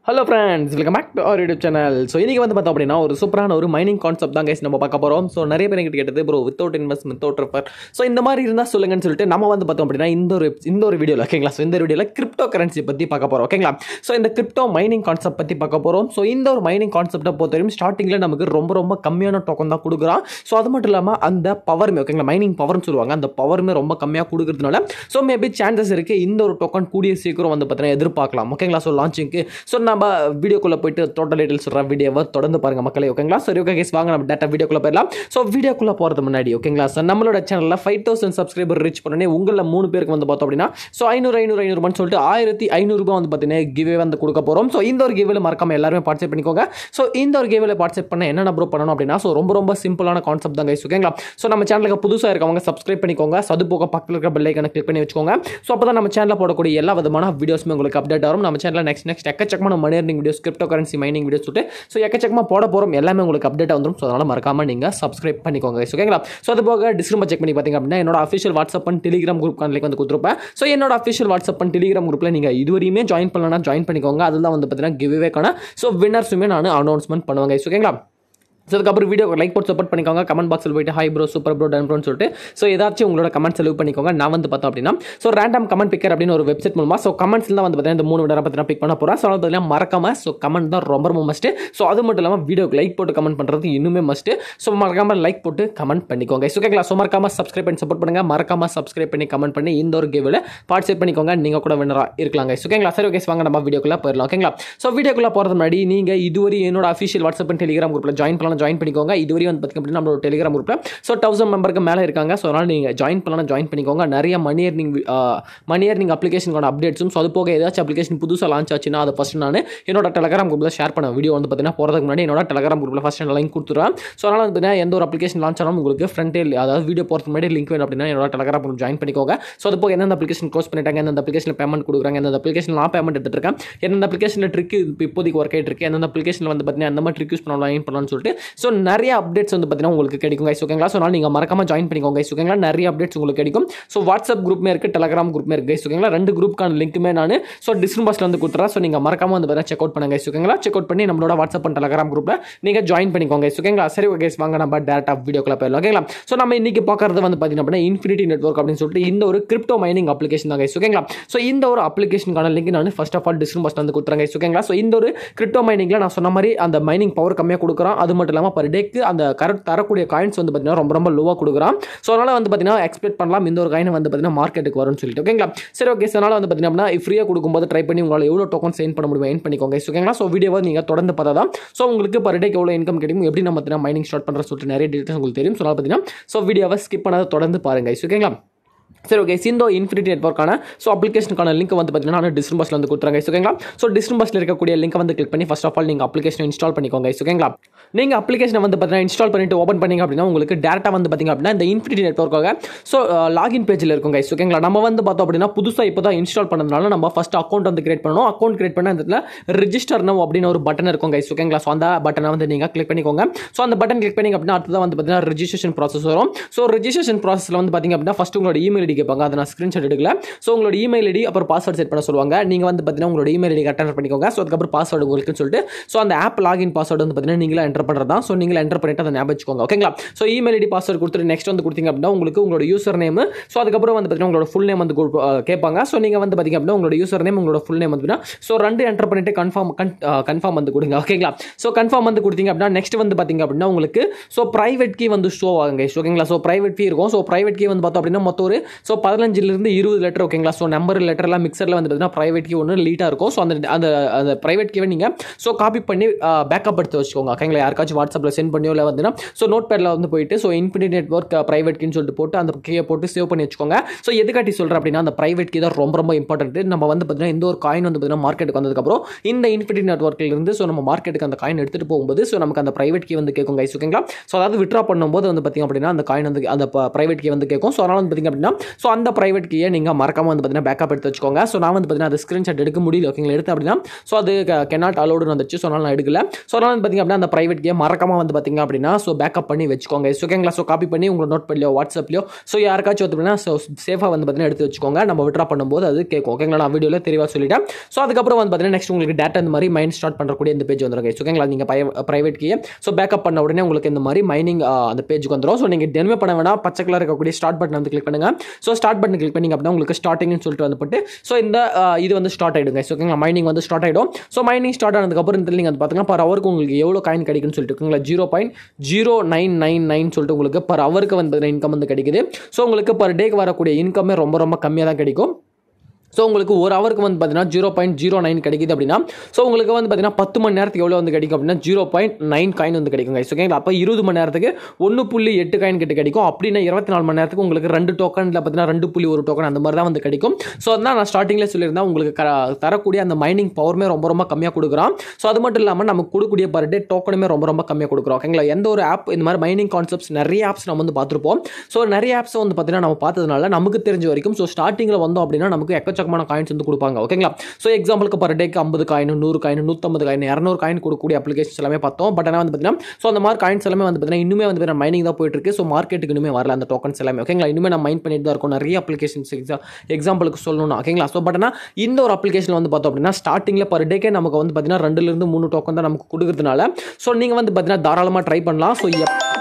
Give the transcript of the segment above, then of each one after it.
Hello friends welcome back to our YouTube channel so இன்றைக்கி வந்து பார்த்தோம் அப்படின்னா ஒரு சூப்பரான ஒரு மைனிங் கான்செப்ட் தான் கைஸ் நம்ம பார்க்க போகிறோம் ஸோ நிறைய பேர் எங்கிட்ட கேட்டது bro without invest without refer so இந்த மாதிரி இருந்தால் சொல்லுங்கன்னு சொல்லிட்டு நம்ம வந்து பார்த்தோம் அப்படின்னா இந்த ஒரு இந்த ஒரு வீடியோவில் ஓகேங்களா ஸோ இந்த வீடியோவில் கிரிப்டோ கரன்சி பற்றி பார்க்க போகிறோம் ஓகேங்களா ஸோ இந்த கிரிப்டோ மைனிங் கான்செப்ட் பற்றி பார்க்க போகிறோம் ஸோ இந்த ஒரு மைனிங் கான்செப்ட்டை பொறுத்தவரையும் ஸ்டார்டிங்கில் நமக்கு ரொம்ப ரொம்ப கம்மியான டோக்கன் தான் கொடுக்குறான் ஸோ அது மட்டும் இல்லாமல் அந்த பவருமே ஓகேங்களா மைனிங் பவர்னு சொல்லுவாங்க அந்த பவருமே ரொம்ப கம்மியாக கொடுக்கறதுனால ஸோ மேபி சான்சஸ் இருக்குது இந்த ஒரு டோக்கன் கூடிய சீக்கிரம் வந்து பார்த்தீங்கன்னா எதிர்பார்க்கலாம் ஓகேங்களா ஸோ லான்ச்சிங்க்கு ஸோ நம்ம வீடியோக்குள்ளே போயிட்டு டோட்டல் டீட்டெயில்ஸ் சொல்கிற வீடியோவை தொடர்ந்து பாருங்க மக்களே ஓகேங்களா சரி ஓகே கேஸ் வாங்க நம்ம டேட்டா வீடியோக்குள்ளே போயிடலாம் ஸோ வீடியோக்குள்ளே போகிறது முன்னாடி ஓகேங்களா சார் நம்மளோட சேனலில் ஃபைவ் தௌசண்ட் சப்ஸ்கிரைபர் ரீச் பண்ணனே உங்களில் மூணு பேருக்கு வந்து பார்த்தோம் அப்படின்னா ஸோ ஐநூறு ஐநூறு ஐநூறுபான்னு சொல்லிட்டு ஆயிரத்தி ஐநூறுரூபா வந்து பார்த்தீங்கன்னா கிவே வந்து கொடுக்க போகிறோம் ஸோ இந்த ஒரு கிவேல மறக்காம எல்லாருமே பார்ட்டிசிபேட் பண்ணிக்கோங்க ஸோ இந்த ஒரு கிவேல பார்ட்டிசிபேட் பண்ண என்னென்ன ப்ரோ பண்ணணும் அப்படின்னா ஸோ ரொம்ப ரொம்ப சிம்பிளான கான்செப்ட் தான் கைஸ் ஓகேங்களா ஸோ நம்ம சேனலுக்கு புதுசாக இருக்கவங்க சப்ஸ்கிரைப் பண்ணிக்கோங்க ஸோ அது போக பக்கத்தில் இருக்கிற பெல் ஐக்கனை கிளிக் பண்ணி வச்சுக்கோங்க ஸோ அப்போ தான் நம்ம சேனலில் போடக்கூடிய எல்லா விதமான வீடியோஸுமே உங்களுக்கு அப்டேட் வரும் நம்ம சேனலில் நெக்ஸ்ட் நெக்ஸ்ட் எக்கச்சக்கமான money earning videos cryptocurrency mining videos சொல்லிட்டு ஸோ எக்கச்சக்கமாக போட போகிறோம் எல்லாமே உங்களுக்கு அப்டேட் வந்துடும் ஸோ அதனால் மறக்காம நீங்கள் சப்ஸ்கிரைப் பண்ணிக்கோங்க guys. ஓகேங்களா ஸோ அது போக டிஸ்கிரிப்ஷன் செக் பண்ணி பார்த்தீங்க அப்படின்னா என்னோட official WhatsApp and Telegram group link வந்து கொடுத்துருப்பேன் ஸோ என்னோட அஃபிஷியல் வாட்ஸ்அப் அண்ட் டெலிகிராம் குரூப்பில் நீங்கள் இதுவரையுமே ஜாயின் பண்ணலாம் ஜாயின் பண்ணிக்கோங்க அதுதான் வந்து பார்த்தீங்கன்னா கிவ்வேக்கான ஸோ வின்னர்ஸுமே நான் அனௌன்ஸ்மெண்ட் பண்ணுவேன் guys. ஓகேங்களா ஸோ அதுக்கப்புறம் வீடியோ லைக் போட்டு சப்போர்ட் பண்ணிக்கோங்க கமெண்ட் பாக்ஸில் போயிட்டு hi bro super bro done ப்ரோன்னு சொல்லிட்டு ஸோ ஏதாச்சும் உங்களோட கமெண்ட்ஸ் லீவ் பண்ணிக்கோங்க நான் வந்து பார்த்தோம் அப்படின்னா ஸோ ரேண்டம் கமெண்ட் பிக்கர் அப்படின்னு ஒரு வெப்சைட் மூலமாக ஸோ கமெண்ட்ஸ் தான் வந்து பார்த்தீங்கன்னா இந்த மூணு விட பார்த்தீங்கன்னா பிக் பண்ண போகிறேன் ஸோ அது பார்த்தீங்கன்னா மறக்காம ஸோ கமெண்ட் தான் ரொம்ப ரொம்ப மஸ்ட்டு ஸோ அது மட்டும் இல்லாமல் வீடியோக்கு லைக் போட்டு கமெண்ட் பண்ணுறது இன்னுமே மஸ்ட்டு ஸோ மறக்காம லைக் போட்டு கமெண்ட் பண்ணிக்கோங்க ஸோ ஓகேங்களா ஸோ மறக்காம சப்ஸ்கிரைப் பண்ணி சப்போர்ட் பண்ணுங்க மறக்காம சப்ஸ்கிரைப் பண்ணி கமெண்ட் பண்ணி இந்த ஒரு கேவில் பார்ட்டிசிபேட் பண்ணிக்கோங்க நீங்கள் கூட வினராக இருக்கலாங்க ஸோ ஓகேங்களா சரி ஓகே வாங்க நம்ம வீடியோக்குள்ளே போயிடலாம் ஓகேங்களா ஸோ வீடியோக்குள்ளே போகிறது முன்னாடி நீங்கள் இதுவரை என்னோட அஃபிஷியல் வாட்ஸ்அப் அண்ட் டெலிகிராம் குரூப்பில் ஜாயின் பண்ணலாம் ஜாயின் பண்ணிக்கோங்க இதுவரை வந்து பார்த்திங்க அப்படின்னா நம்மளோட டெலிகிராம் குரூப்பில் ஸோ தௌசண்ட் மெம்பருக்கு மேலே இருக்காங்க ஸோ அதனால் நீங்கள் ஜாயின் பண்ணலாம் ஜாயின் பண்ணிக்கோங்க நிறைய மணி ஏர்னிங் மணி ஏர்னிங் அப்ளிகேஷனுக்கான அப்டேட்ஸும் ஸோ அது போக ஏதாச்சும் அப்ளிகேஷன் புதுசாக லான்ச் ஆச்சுன்னா அதை ஃபஸ்ட் நான் என்னோட டெலிகிராம் குரூப்பில் ஷேர் பண்ண வீடியோ வந்து பார்த்தீங்கன்னா போகிறதுக்கு முன்னாடி என்னோட டெலிகிராம் குரூப்பில் ஃபஸ்ட் லிங்க் கொடுத்துருவேன் ஸோ அதனால் வந்து பார்த்தீங்கன்னா எந்த ஒரு அப்ளிகேஷன் லான்ச் ஆனாலும் உங்களுக்கு ஃப்ரண்ட் அதாவது வீடியோ போகிறதுக்கு முன்னாடி லிங்க் வேணும் அப்படின்னா என்னோட டெலிகிராம் குரூப் ஜாயின் பண்ணிக்கோங்க ஸோ அது போக எந்தெந்த அப்ளிகேஷன் க்ளோஸ் பண்ணிட்டாங்க எந்தெந்த அப்ளிகேஷன் பேமெண்ட் கொடுக்குறாங்க எந்தெந்த அப்ளிகேஷன் நான் பேமெண்ட் எடுத்துட்டு இருக்கேன் எந்தெந்த அப்ளிகேஷனில் ட்ரிக் இப்போதைக்கு ஒர்க் ஆகிட்டு இருக்கு எந்தெந்த அப்ளிகேஷன் வந்து பார்த்தீங்கன்னா அந்த மாதிரி ட்ரிக் யூஸ் பண்ணலாம் லைன் பண்ணலாம்னு சொல்லிட்டு ஸோ நிறைய அப்டேட்ஸ் வந்து பார்த்தீங்கன்னா உங்களுக்கு கிடைக்கும் கைஸ் ஓகேங்களா ஸோ அதனால் நீங்கள் மறக்காம ஜாயின் பண்ணிக்கோங்க கைஸ் ஓகேங்களா நிறைய அப்டேட்ஸ் உங்களுக்கு கிடைக்கும் ஸோ வாட்ஸ்அப் குரூப்மே இருக்குது டெலகிராம் குரூப்மே இருக்குது கைஸ் ஓகேங்களா ரெண்டு குரூப்க்கான லிங்க்குமே நான் ஸோ டிஸ்கிரிப் பாக்ஸில் வந்து கொடுத்துறேன் ஸோ நீங்கள் மறக்காம வந்து பார்த்தீங்கன்னா செக் அவுட் பண்ணுங்க கைஸ் ஓகேங்களா செக் அவுட் பண்ணி நம்மளோட வாட்ஸ்அப் அண்ட் டெலகிராம் குரூப்பில் நீங்கள் ஜாயின் பண்ணிக்கோங்க கைஸ் ஓகேங்களா சரி ஓகே வாங்க நம்ம டேரக்டாக வீடியோக்குள்ள போயிடலாம் ஓகேங்களா ஸோ நம்ம இன்னைக்கு பார்க்கறது வந்து பார்த்தீங்கன்னா அப்படின்னா இன்ஃபினிட்டி நெட்ஒர்க் அப்படின்னு சொல்லிட்டு இந்த ஒரு கிரிப்டோ மைனிங் அப்ளிகேஷன் தான் கைஸ் ஓகேங்களா ஸோ இந்த ஒரு அப்ளிகேஷனுக்கான லிங்க் நான் ஃபர்ஸ்ட் ஆஃப் ஆல் டிஸ்கிரிப் பாக்ஸில் வந்து கொடுத்துறேன் கைஸ் ஓகேங்களா ஸோ இந்த ஒரு கிரிப்டோ மைனிங்கில் நான் சொன்ன மாதிரி அந்த மைனிங் பவர் கம்மியாக கொடுக்குறான் அது மட்டும் இல்லாமல் பர் டேக்கு அந்த கரெக்ட் தரக்கூடிய காயின்ஸ் வந்து பார்த்தீங்கன்னா ரொம்ப ரொம்ப லோவாக கொடுக்குறான் ஸோ அதனால் வந்து பார்த்தீங்கன்னா எக்ஸ்பெக்ட் பண்ணலாம் இந்த ஒரு காயின் வந்து பார்த்தீங்கன்னா மார்க்கெட்டுக்கு வரும்னு சொல்லிட்டு ஓகேங்களா சரி ஓகே ஸோ அதனால் வந்து பார்த்தீங்கன்னா ஃப்ரீயாக கொடுக்கும்போது ட்ரை பண்ணி உங்களால் எவ்வளோ டோக்கன் செயின் பண்ண முடியும் எயின் பண்ணிக்கோங்க ஓகேங்களா ஸோ வீடியோவை நீங்கள் தொடர்ந்து பார்த்தா தான் ஸோ உங்களுக்கு பர் டேக்கு எவ்வளோ இன்கம் கிடைக்கும் எப்படி நம்ம பார்த்தீங்கன்னா மைனிங் ஸ்டார்ட் பண்ணுற சொல்லிட்டு நிறைய டீட்டெயில்ஸ் உங்களுக்கு தெரியும் ஸோ அதனால் பார்த்தீங்கன்னா ஸோ வீடியோவை ஸ்கிப் பண்ணாத தொடர்ந்து பாருங்க ஓகேங்களா சரி ஓகே சிந்தோ இன்ஃபினிட்டி நெட்ஒர்க்கான ஸோ அப்ளிகேஷனுக்கான லிங்க் வந்து பார்த்தீங்கன்னா நான் டிஸ்கிரிப் பாக்ஸில் வந்து கொடுத்துறாங்க ஓகேங்களா ஸோ டிஸ்கிரிப் பாக்ஸில் இருக்கக்கூடிய லிங்க் வந்து கிளிக் பண்ணி ஃபஸ்ட் ஆஃப் ஆல் நீங்கள் அப்ளிகேஷன் இன்ஸ்டால் பண்ணிக்கோங்க ஓகேங்களா நீங்கள் அப்ளிகேஷனை வந்து பார்த்தீங்கன்னா இன்ஸ்டால் பண்ணிட்டு ஓப்பன் பண்ணிங்க அப்படின்னா உங்களுக்கு டேரெக்டாக வந்து பார்த்தீங்க அப்படின்னா இந்த இன்ஃபினிட்டி நெட்ஒர்க்காக ஸோ லாகின் பேஜில் இருக்கும் கைஸ் ஓகேங்களா நம்ம வந்து பார்த்தோம் அப்படின்னா புதுசாக இப்போ தான் இன்ஸ்டால் பண்ணதுனால நம்ம ஃபஸ்ட் அக்கௌண்ட் வந்து கிரியேட் பண்ணணும் அக்கௌண்ட் கிரியேட் பண்ண இந்த ரிஜிஸ்டர் நவ் அப்படின்னு ஒரு பட்டன் இருக்கும் கைஸ் ஓகேங்களா ஸோ அந்த பட்டனை வந்து நீங்கள் கிளிக் பண்ணிக்கோங்க ஸோ அந்த பட்டன் கிளிக் பண்ணிங்க அப்படின்னா அடுத்ததான் வந்து பார்த்தீங்கன்னா ரிஜிஸ்ட்ரேஷன் ப்ராசஸ் வரும் ஸோ ரிஜிஸ்ட்ரேஷன் ப்ராசஸில் வந்து பார்த்தீங்க அப்படின்னா ஃபஸ்ட் உங்களோட இமெயில் ஐடி கேட்பாங்க அதை நான் ஸ்க்ரீன்ஷாட் எடுக்கல ஸோ உங்களோட இமெயில் ஐடி அப்புறம் பாஸ்வேர்ட் செட் பண்ண சொல்லுவாங்க நீங்கள் வந்து பார்த்தீங்கன்னா உங்களோட இமெயில் ஐடி கரெக்டாக பண்ணிக்கோங்க ஸோ அதுக்கப்புறம் பாஸ்வேர்டு உங்களுக்கு சொல்லிட்டு ஸோ அந்த ஆப் லாகின் பாஸ்வேர்டு வந்து பார்த்தீங்கன்னா நீங்களே என்டர் பண்ணுறது தான் ஸோ நீங்கள் என்டர் பண்ணிட்டு அதை ஞாபகம் வச்சுக்கோங்க ஓகேங்களா ஸோ இமெயில் ஐடி பாஸ்வேர்டு கொடுத்துட்டு நெக்ஸ்ட் வந்து கொடுத்தீங்க அப்படின்னா உங்களுக்கு உங்களோட யூசர் நேம் ஸோ அதுக்கப்புறம் வந்து பார்த்தீங்கன்னா உங்களோட ஃபுல் நேம் வந்து கொடு- அஹ் கேட்பாங்க ஸோ நீங்கள் வந்து பார்த்தீங்க அப்படின்னா உங்களோட யூசர் நேம் உங்களோட ஃபுல் நேம் வந்து ஸோ ரெண்டு என்டர் பண்ணிட்டு கன்ஃபார்ம் கன்ஃபார்ம் வந்து கொடுங்க ஓகேங்களா ஸோ கன்ஃபார்ம் வந்து கொடுத்தீங்க அப்படின்னா நெக்ஸ்ட் வந்து பார்த்தீங்க அப்படின்னா உங்களுக்கு ஸோ ப்ரைவேட் கீ வந்து ஷோ ஆகுங்க ஓகேங்களா ஸோ ப்ரைவேட் கீ இருக்கும் ஸோ ப்ரைவேட் கீ வந்து பார்த்தோம் அப்படின்னா மொத்தம் ஒரு ஸோ பதினஞ்சுலேருந்து இருபது லெட்டர் ஓகேங்களா ஸோ நம்பர் லெட்டர்லாம் மிக்சரில் வந்து பார்த்தீங்கன்னா ப்ரைவேட் கீ ஒன்று லீட்டாக இருக்கும் ஸோ அந்த அந்த அந்த ப்ரைவேட் கீவை நீங்கள் ஸோ காப்பி பண்ணி பேக்கப் எடுத்து வச்சுக்கோங்க ஓகேங்களா யாருக்காச்சும் வாட்ஸ்அப்பில் சென்ட் பண்ணியோ இல்லை வந்து ஸோ நோட் பேடில் வந்து போயிட்டு ஸோ இன்ஃபினிட் நெட்ஒர்க் ப்ரைவேட் கீன்னு சொல்லிட்டு போட்டு அந்த கீயை போட்டு சேவ் பண்ணி வச்சுக்கோங்க ஸோ எதுக்காட்டி சொல்கிறேன் அப்படின்னா அந்த ப்ரைவேட் கீ தான் ரொம்ப ரொம்ப இம்பார்ட்டன்ட் நம்ம வந்து பார்த்தீங்கன்னா இந்த ஒரு காயின் வந்து பார்த்தீங்கன்னா மார்க்கெட்டுக்கு வந்ததுக்கப்புறம் இந்த இன்ஃபினிட் நெட்ஒர்க்கில் இருந்து ஸோ நம்ம மார்க்கெட்டுக்கு அந்த காயின் எடுத்துகிட்டு போகும்போது ஸோ நமக்கு அந்த ப்ரைவேட் கீ வந்து கேட்கும் கைஸ் ஓகேங்களா ஸோ அதாவது விட்ரா பண்ணும்போது வந்து பார்த்திங்க அப்படின்னா அந்த காயின் வந்து அந்த ப்ரைவேட் கீ வந்து கேட்கும் ஸோ அதனால் வந்து பார்த்திங்க அப்படின்னா ஸோ அந்த ப்ரைவேட் கீயை நீங்கள் மறக்காம வந்து பார்த்தீங்கன்னா பேக்கப் எடுத்து வச்சுக்கோங்க ஸோ நான் வந்து பார்த்தீங்கன்னா அது ஸ்க்ரீன்ஷாட் எடுக்க முடியல ஓகேங்களா எடுத்து அப்படின்னா ஸோ அது கெனாட் அலோடுன்னு வந்துச்சு ஸோ அதனால் நான் எடுக்கல ஸோ அதனால் வந்து பார்த்தீங்க அப்படின்னா அந்த ப்ரைவேட் கீயை மறக்காம வந்து பார்த்தீங்க அப்படின்னா ஸோ பேக்கப் பண்ணி வச்சுக்கோங்க ஸோ ஓகேங்களா ஸோ காப்பி பண்ணி உங்களோட நோட் பண்ணலையோ வாட்ஸ்அப்லையோ ஸோ யாருக்காச்சும் வந்து அப்படின்னா ஸோ சேஃபாக வந்து பார்த்தீங்கன்னா எடுத்து வச்சுக்கோங்க நம்ம விட்ரா பண்ணும்போது அது கேட்கும் ஓகேங்களா நான் வீடியோவில் தெளிவாக சொல்லிட்டேன் ஸோ அதுக்கப்புறம் வந்து பார்த்தீங்கன்னா நெக்ஸ்ட் உங்களுக்கு டேட்டா இந்த மாதிரி மைண்ட் ஸ்டார்ட் பண்ணுறக்கூடிய இந்த பேஜ் வந்துருங்க ஓகேங்களா நீங்கள் ப்ரைவேட் கீயை ஸோ பேக்கப் பண்ண உடனே உங்களுக்கு இந்த மாதிரி மைனிங் அந்த பேஜுக்கு வந்துடும் ஸோ நீங்கள் தினமே பண்ண வேணாம் பச்சை கலர் இருக்கக்கூடிய ஸ்டார்ட் பட்டன் வந்து கிளிக் பண்ணுங்க ஸோ ஸ்டார்ட் பட்டன் கிளிக் பண்ணிங்க அப்படின்னா உங்களுக்கு ஸ்டார்டிங்னு சொல்லிட்டு வந்து போட்டு ஸோ இந்த ஆஹ், இது வந்து ஸ்டார்ட் ஆகிடுங்க ஸோ ஓகேங்களா மைனிங் வந்து ஸ்டார்ட் ஆகிடும் ஸோ மைனிங் ஸ்டார்ட் ஆனதுக்கப்புறம் இந்த நீங்கள் வந்து பார்த்தீங்கன்னா பர் ஹவருக்கு உங்களுக்கு எவ்வளோ காயின் கிடைக்குன்னு சொல்லிட்டு ஓகேங்களா zero point zero nine nine nine சொல்லிட்டு உங்களுக்கு பர் ஹவருக்கு வந்து இன்கம் வந்து கிடைக்குது ஸோ உங்களுக்கு பர் டேக்கு வரக்கூடிய இன்கமே ரொம்ப ரொம்ப கம்மியாக தான் கிடைக்கும் ஸோ உங்களுக்கு ஒரு ஹவருக்கு வந்து பார்த்தீங்கன்னா ஜீரோ பாயிண்ட் ஜீரோ நைன் கிடைக்குது அப்படின்னா ஸோ உங்களுக்கு வந்து பார்த்தீங்கன்னா பத்து மணி நேரத்துக்கு எவ்வளோ வந்து கிடைக்கும் அப்படின்னா ஜீரோ பாயிண்ட் நைன் காயின் வந்து கிடைக்கும் guys. ஓகேங்களா அப்போ இருபது மணி நேரத்துக்கு ஒன்று புள்ளி எட்டு காயின் கிட்ட கிடைக்கும் அப்படின்னா இருபத்தி நாலு மணி நேரத்துக்கு உங்களுக்கு ரெண்டு டோக்கன் இல்லை பார்த்தீங்கன்னா ரெண்டு புள்ளி ஒரு டோக்கன் அந்த மாதிரி தான் வந்து கிடைக்கும் ஸோ அதான் நான் ஸ்டார்டிங்கில் சொல்லியிருந்தேன் உங்களுக்கு க- தரக்கூடிய அந்த மைனிங் பவருமே ரொம்ப ரொம்ப கம்மியாக கொடுக்குறோம் ஸோ அது மட்டும் இல்லாமல் நமக்கு கொடுக்கக்கூடிய பர் டே டோக்கனுமே ரொம்ப ரொம்ப கம்மியாக கொடுக்குறோம் ஓகேங்களா எந்த ஒரு ஆப் இந்த மாதிரி மைனிங் கான்செப்ட்ஸ் நிறைய ஆப்ஸ் நம்ம வந்து பார்த்துருப்போம் ஸோ நிறைய ஆப்ஸ் வந்து பார்த்தீங்கன்னா நம்ம பார்த்ததுனால நமக்கு தெரிஞ்ச வரைக்கும் ஸோ ஸ்டார்டிங்கில் வந்தோம் அப்படின்னா நமக்கு எக்கச்சக்கமான காயின்ஸ் வந்து கொடுப்பாங்க ஓகேங்களா ஸோ எக்ஸாம்பிளுக்கு பர் டேக்கு ஐம்பது காயின் நூறு காயின் நூற்றம்பது காயின் இரநூறு காயின் கொடுக்கக்கூடிய அப்ளிகேஷன்ஸ் எல்லாமே பார்த்தோம் பட் ஆனால் வந்து பார்த்தீங்கன்னா ஸோ அந்த மாதிரி காயின்ஸ் எல்லாமே வந்து பார்த்தீங்கன்னா இன்னுமே வந்து பார்த்தீங்கன்னா மைனிங் தான் போயிட்டு இருக்கு ஸோ மார்க்கெட்டுக்கு இன்னுமே வரல அந்த டோக்கன்ஸ் எல்லாமே ஓகேங்களா இன்னுமே நம்ம மைண்ட் பண்ணிட்டு தான் இருக்கும் நிறைய அப்ளிகேஷன்ஸ் எக்ஸா எக்ஸாம்பிளுக்கு சொல்லணும்னா ஓகேங்களா ஸோ பட் ஆனால் இந்த ஒரு அப்ளிகேஷன் வந்து பார்த்தோம் அப்படின்னா ஸ்டார்டிங்கில் பர் டேக்கே நமக்கு வந்து பார்த்தீங்கன்னா ரெண்டுலேருந்து மூணு டோக்கன் தான் நமக்கு கொடுக்கறதுனால ஸோ நீங்கள் வந்து பார்த்தீங்கன்னா தாராளமாக ட்ரை பண்ணலாம் ஸோ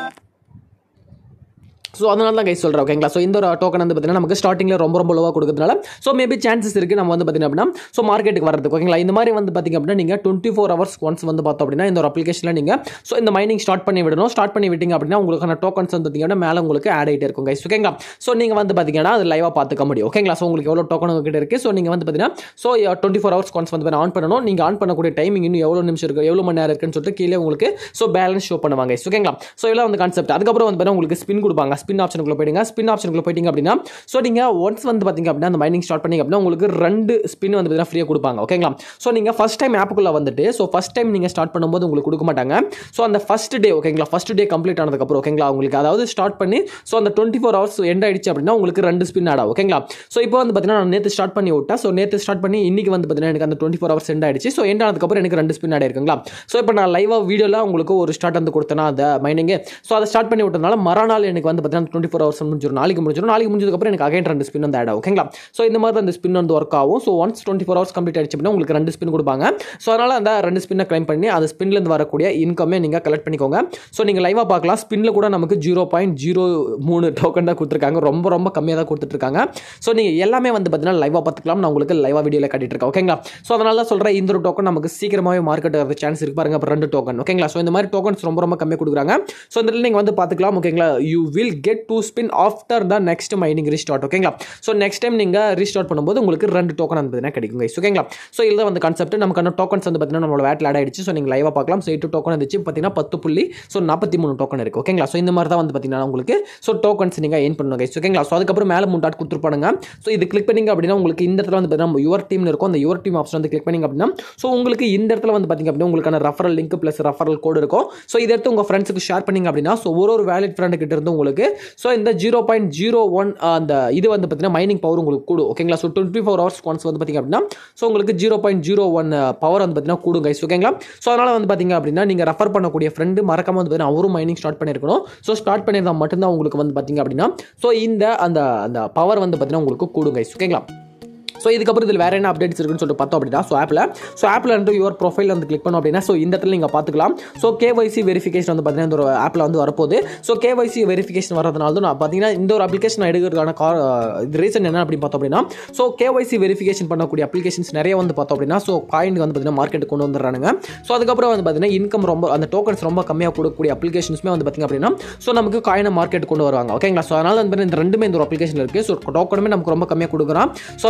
ஸோ அதனால தான் கைஸ் சொல்கிறேன் ஓகேங்களா ஸோ இந்த ஒரு டோக்கன் வந்து பார்த்தீங்கன்னா நமக்கு ஸ்டார்டிங்கில் ரொம்ப ரொம்ப லோவாக கொடுக்கறதுனால ஸோ மேபி சான்சஸ் இருக்குது நம்ம வந்து பார்த்தீங்கன்னா அப்படின்னா ஸோ மார்க்கெட்டுக்கு வரதுக்கு ஓகேங்களா இந்த மாதிரி வந்து பார்த்தீங்க அப்படின்னா நீங்கள் டுவெண்ட்டி ஃபோர் ஹவர்ஸ் ஒன்ஸ் வந்து பார்த்தோம் அப்படின்னா இந்த ஒரு அப்ளிகேஷனில் நீங்கள் ஸோ இந்த மைனிங் ஸ்டார்ட் பண்ணி விடணும் ஸ்டார்ட் பண்ணி விட்டீங்க அப்படின்னா உங்களுக்கான டோக்கன்ஸ் வந்து பார்த்தீங்கன்னா மேலே உங்களுக்கு ஆட் ஆகிட்டே இருக்கும் கைஸ் ஓகேங்களா ஸோ நீங்கள் வந்து பார்த்தீங்கன்னா அது லைவாக பார்த்துக்க முடியும் ஓகேங்களா ஸோ உங்களுக்கு எவ்வளோ டோக்கன் உங்ககிட்ட இருக்குது ஸோ நீங்கள் வந்து பார்த்தீங்கன்னா so twenty four hours once வந்து ஆன் பண்ணணும் நீங்கள் ஆன் பண்ணக்கூடிய டைமிங் இன்னும் எவ்வளோ நிமிஷம் இருக்குது எவ்வளோ மணி நேரம் இருக்குன்னு சொல்லிட்டு கீழே உங்களுக்கு ஸோ பேலன்ஸ் ஷோ பண்ணுவாங்க guys. ஓகேங்களா ஸோ இதெல்லாம் வந்து கான்செப்ட் அதுக்கப்புறம் வந்து பார்த்தீங்கன்னா உங்களுக்கு ஸ்பின் கொடுப்பாங்க ஸ்பின் ஆப்ஷனுக்குள்ள போயிடுங்க ஸ்பின் ஆப்ஷனுக்குள்ள போயிட்டீங்க அப்படின்னா ஸோ நீங்கள் ஒன்ஸ் வந்து பார்த்தீங்க அப்படின்னா அந்த மைனிங் ஸ்டார்ட் பண்ணீங்க அப்படின்னா உங்களுக்கு ரெண்டு ஸ்பின் வந்து பார்த்தீங்கன்னா ஃப்ரீயாக கொடுப்பாங்க ஓகேங்களா ஸோ நீங்கள் ஃபஸ்ட் டைம் ஆப்புக்குள்ளே வந்துட்டு ஸோ ஃபஸ்ட் டைம் நீங்கள் ஸ்டார்ட் பண்ணும்போது உங்களுக்கு கொடுக்க மாட்டாங்க ஸோ அந்த ஃபஸ்ட் டே ஓகேங்களா ஃபஸ்ட் டே கம்ப்ளீட் ஆனதுக்கப்புறம் ஓகேங்களா உங்களுக்கு அதாவது ஸ்டார்ட் பண்ணி ஸோ அந்த டுவெண்ட்டி ஃபோர் ஹவர்ஸ் எண்ட் ஆயிடுச்சு அப்படின்னா உங்களுக்கு ரெண்டு ஸ்பின் ஆடா ஓகேங்களா ஸோ இப்போ வந்து பார்த்தீங்கன்னா நான் நேற்று ஸ்டார்ட் பண்ணி விட்டேன் ஸோ நேற்று ஸ்டார்ட் பண்ணி இன்னைக்கு வந்து பார்த்தீங்கன்னா எனக்கு அந்த டுவெண்ட்டி ஃபோர் ஹவர்ஸ் எண்ட் ஆயிடுச்சு ஸோ எண்ட் ஆனதுக்கப்புறம் எனக்கு ரெண்டு ஸ்பின் ஆடி இருக்குங்களா ஸோ இப்போ நான் லைவாக வீடியோவில் உங்களுக்கு ஒரு ஸ்டார்ட் வந்து கொடுத்தேன்னா அந்த மைனிங்கு ஸோ அதை ஸ்டார்ட் பண்ணி விட்டனால மறுநாள் எனக்கு வந்து பார்த்தீங்கன்னா டுவெண்ட்டி ஃபோர் ஹவர்ஸ் முடிஞ்சிடும் நாளைக்கு முடிஞ்சிடும் நாளைக்கு முடிஞ்சதுக்கப்புறம் எனக்கு அகைன் ரெண்டு ஸ்பின் வந்து ஆட் ஆகும் ஓகேங்களா ஸோ இந்த மாதிரி தான் அந்த ஸ்பின் வந்து ஒர்க் ஆகும் so once twenty four hours complete ஆயிடுச்சு அப்படின்னா உங்களுக்கு ரெண்டு ஸ்பின் கொடுப்பாங்க ஸோ அதனால் அந்த ரெண்டு ஸ்பின்னை கிளைம் பண்ணி அந்த ஸ்பின்லேருந்து வரக்கூடிய இன்கமே நீங்கள் கலெக்ட் பண்ணிக்கோங்க ஸோ நீங்கள் லைவாக பார்க்கலாம் ஸ்பின்னில் கூட நமக்கு ஜீரோ பாயிண்ட் ஜீரோ மூணு டோக்கன் தான் கொடுத்துருக்காங்க ரொம்ப ரொம்ப கம்மியாக தான் கொடுத்துட்ருக்காங்க ஸோ நீங்கள் எல்லாமே வந்து பார்த்தீங்கன்னா லைவாக பார்த்துக்கலாம் நான் உங்களுக்கு லைவாக வீடியோவில் காட்டிட்டு இருக்கேன் ஓகேங்களா ஸோ அதனால தான் சொல்கிறேன் இந்த ஒரு டோக்கன் நமக்கு சீக்கிரமாகவே மார்க்கெட் வரது சான்ஸ் இருக்கு பாருங்க அப்புறம் ரெண்டு டோக்கன் ஓகேங்களா ஸோ இந்த மாதிரி டோக்கன்ஸ் ரொம்ப ரொம்ப கம்மியாக கொடுக்குறாங்க ஸோ இந்த நீங்கள் வந்து பார்த்துக்கலாம் ஓகேங்களா you will get two spin after the next mining restart ஓகேங்களா ஸோ நெக்ஸ்ட் டைம் நீங்கள் ரீஸ்டார்ட் பண்ணும்போது உங்களுக்கு ரெண்டு டோக்கன் வந்து பார்த்தீங்கன்னா கிடைக்கும் guys. ஓகேங்களா ஸோ இதுதான் வந்து கான்செப்ட் நமக்கான டோக்கன்ஸ் வந்து பார்த்தீங்கன்னா நம்மளோட வேட்டில் ஆட் ஆயிடுச்சு ஸோ நீங்கள் லைவாக பார்க்கலாம் ஸோ எட்டு டோக்கன் இருந்துச்சு பார்த்தீங்கன்னா பத்து புள்ளி ஸோ நாற்பத்தி மூணு டோக்கன் இருக்குது ஓகேங்களா ஸோ இந்த மாதிரி தான் வந்து பார்த்தீங்கன்னா உங்களுக்கு ஸோ டோக்கன்ஸ் நீங்கள் ஏன் பண்ணுங்க guys. ஓகேங்களா ஸோ அதுக்கப்புறம் மேலே மூணு டாட் கொடுத்துருப்பானுங்க ஸோ இது கிளிக் பண்ணிங்க அப்படின்னா உங்களுக்கு இந்த இடத்துல வந்து பார்த்தீங்கன்னா யுவர் டீம்னு இருக்கும் அந்த யுவர் டீம் ஆப்ஷன் வந்து கிளிக் பண்ணிங்க அப்படின்னா ஸோ உங்களுக்கு இந்த இடத்துல வந்து பார்த்தீங்க அப்படின்னா உங்களுக்கான referral link plus referral code இருக்கும் ஸோ இதை எடுத்து உங்கள் ஃப்ரெண்ட்ஸுக்கு ஷேர் பண்ணிங்க அப்படின்னா ஸோ ஒரு ஒரு வேலிட் ஃப்ரெண்டு கிட்ட இருந்து உங்களுக்கு ஸோ இந்த ஜீரோ பாயிண்ட் ஜீரோ ஒன் அந்த இது வந்து பார்த்தீங்கன்னா மைனிங் பவர் உங்களுக்கு கூடும் ஓகேங்களா so twenty four hours once வந்து பார்த்தீங்க அப்படின்னா ஸோ உங்களுக்கு zero point zero one power வந்து பார்த்தீங்கன்னா கூடும் கைஸ் ஓகேங்களா ஸோ அதனால் வந்து பார்த்தீங்க அப்படின்னா நீங்கள் ரெஃபர் பண்ணக்கூடிய ஃப்ரெண்டு மறக்காம வந்து பார்த்தீங்கன்னா அவரும் மைனிங் ஸ்டார்ட் பண்ணியிருக்கணும் ஸோ ஸ்டார்ட் பண்ணியிருந்தா மட்டும்தான் உங்களுக்கு வந்து பார்த்தீங்க அப்படின்னா ஸோ இந்த அந்த அந்த பவர் வந்து பார்த்தீங்கன்னா உங்களுக்கு கூடும் கைஸ் ஓகேங்களா ஸோ இதுக்கப்புறம் இதில் வேறு என்ன அப்டேட்ஸ் இருக்குன்னு சொல்லிட்டு பார்த்தோம் அப்படின்னா ஸோ ஆப்பில் ஸோ ஆப்பில் வந்து யுவர் ப்ரொஃபைல் வந்து கிளிக் பண்ணோம் அப்படின்னா ஸோ இந்த இடத்துல நீங்கள் பார்த்துக்கலாம் ஸோ கேஒய்சி வெரிஃபிகேஷன் வந்து பார்த்தீங்கன்னா இந்த ஒரு ஆப்பில் வந்து வரப்போகுது ஸோ கேஒய்சி வெரிஃபிகேஷன் வரதுனால தான் நான் பார்த்தீங்கன்னா இந்த ஒரு அப்ளிகேஷன் நான் எடுக்கிறதுக்கான கா இது ரீசன் என்ன அப்படின்னு பார்த்தோம் அப்படின்னா ஸோ கேஒய்சி வெரிஃபிகேஷன் பண்ணக்கூடிய அப்ளிகேஷன்ஸ் நிறைய வந்து பார்த்தோம் அப்படின்னா ஸோ காயின் வந்து பார்த்தீங்கன்னா மார்க்கெட்டுக்கு கொண்டு வந்துடுறாங்க ஸோ அதுக்கப்புறம் வந்து பார்த்தீங்கன்னா இன்கம் ரொம்ப அந்த டோக்கன்ஸ் ரொம்ப கம்மியாக கொடுக்கக்கூடிய அப்ளிகேஷன்ஸுமே வந்து பார்த்தீங்க அப்படின்னா ஸோ நமக்கு காயினை மார்க்கெட் கொண்டு வருவாங்க ஓகேங்களா ஸோ அதனால் வந்து இந்த ரெண்டுமே இந்த ஒரு அப்ளிகேஷன் இருக்குது ஸோ டோக்கனுமே நமக்கு ரொம்ப கம்மியாக கொடுக்குறான் ஸோ அது மட்டும் இல்லாமல்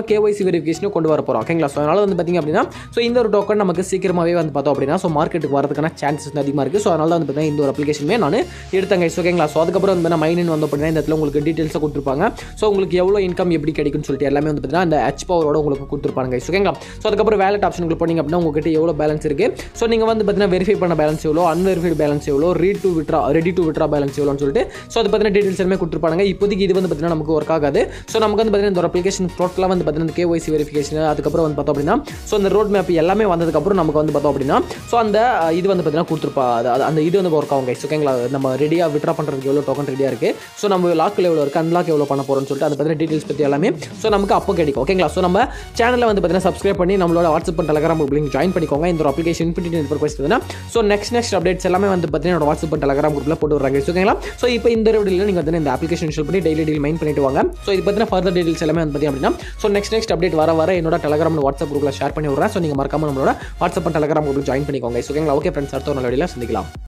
கேஒய்சி வெரிஃபிகேஷனும் கொண்டு வர போகிறோம் ஓகேங்களா ஸோ அதனால் வந்து பார்த்திங்க அப்படின்னா ஸோ இந்த ஒரு டோக்கன் நமக்கு சீக்கிரமாகவே வந்து பார்த்தோம் அப்படின்னா ஸோ மார்க்கெட்டுக்கு வரதுக்கான சான்சஸ் வந்து அதிகமாக இருக்குது ஸோ அதனால தான் வந்து பார்த்தீங்கன்னா இந்த ஒரு அப்ளிகேஷனுமே நான் எடுத்தேன் கைஸ் ஓகேங்களா ஸோ அதுக்கப்புறம் வந்து பார்த்தீங்கன்னா மைனின் வந்து அப்படின்னா இந்த இடத்துல உங்களுக்கு டீட்டெயில்ஸை கொடுத்துருப்பாங்க ஸோ உங்களுக்கு எவ்வளோ இன்கம் எப்படி கிடைக்கும்னு சொல்லிட்டு எல்லாமே வந்து பார்த்தீங்கன்னா அந்த ஹெச் பவரோட உங்களுக்கு கொடுத்துருப்பாங்க கைஸ் ஓகேங்களா ஸோ அதுக்கப்புறம் வேலட் ஆப்ஷன் உங்களுக்கு போனீங்க அப்படின்னா உங்ககிட்ட எவ்வளோ பேலன்ஸ் இருக்குது ஸோ நீங்கள் வந்து பார்த்தீங்கன்னா வெரிஃபை பண்ண பேலன்ஸ் எவ்வளோ அன்வெரிஃபைடு பேலன்ஸ் எவ்வளோ ready to withdraw ready to withdraw balance எவ்வளோன்னு சொல்லிட்டு ஸோ அது பார்த்தீங்கன்னா டீட்டெயில்ஸ் எல்லாமே கொடுத்துருப்பாங்க இப்போதைக்கு இது வந்து பார்த்தீங்கன்னா நமக்கு ஒர்க் ஆகாது ஸோ நமக்கு வந்து பார்த்தீங்கன்னா இந்த ஒரு அப்ளிகேஷன் டோட்டலாக வந்து பார்த்தீங்கன்னா கேஒய்சி வெரிஃபிகேஷன் அதுக்கப்புறம் வந்து பார்த்தோம் அப்படின்னா ஸோ அந்த ரோட் மேப் எல்லாமே வந்ததுக்கப்புறம் நமக்கு வந்து பார்த்தோம் அப்படின்னா ஸோ அந்த அஹ், இது வந்து பார்த்தீங்கன்னா கொடுத்துருப்பா அது- அது- அந்த இது வந்து ஒர்க் ஆகும் கைஸ் ஓகேங்களா நம்ம ரெடியாக விட்ரா பண்ணுறதுக்கு எவ்வளோ டோக்கன் ரெடியாக இருக்குது ஸோ நம்ம லாக்கில் எவ்வளோ இருக்குது அன்லாக் எவ்வளோ பண்ண போகிறோம்னு சொல்லிட்டு அதை பற்றின டீட்டெயில்ஸ் பற்றி எல்லாமே ஸோ நமக்கு அப்போ கிடைக்கும் ஓகேங்களா ஸோ நம்ம சேனலில் வந்து பார்த்தீங்கன்னா சப்ஸ்கிரைப் பண்ணி நம்மளோட வாட்ஸ்அப் டெலகிராம் குரூப் ஜாயின் பண்ணிக்கோங்க இந்த ஒரு அப்ளிகேஷன் இன்ஃபினிட்டி நெட்வொர்க் வச்சுருந்தா ஸோ நெக்ஸ்ட் நெக்ஸ்ட் அப்டேட்ஸ் எல்லாமே வந்து பார்த்தீங்கன்னா என்னோட வாட்ஸ்அப் டெலகிராம் குரூப்பில் போட்டு வராங்க ஓகேங்களா ஸோ இப்போ இந்த வீடியோவில் நீங்கள் வந்து இந்த அப்ளிகேஷன் இன்ஸ்டால் பண்ணி டெய்லி டெய்லி மைண்ட் பண்ணிட்டு வாங்க ஸோ இது பற்றின ஃபர்தர் டீட்டெயில்ஸ் எல்லாமே வந்து பார்த்தீங்க அப்படின்னா ஸோ நெக்ஸ்ட் நெக்ஸ்ட் அப்டேட் வர வர என்னோட டெலகிராம் வாட்ஸ்அப் குரூப்பில் ஷேர் பண்ணி விட்றேன் ஸோ நீங்கள் மறக்காம நம்மளோட வாட்ஸ்அப் டெலகிராம் குரூப் ஜாயின் பண்ணிக்கோங்க ஓகேங்களா ஓகே ஃப்ரெண்ட்ஸ் அடுத்த ஒரு நல்ல வீடியோவில் சந்திக்கலாம்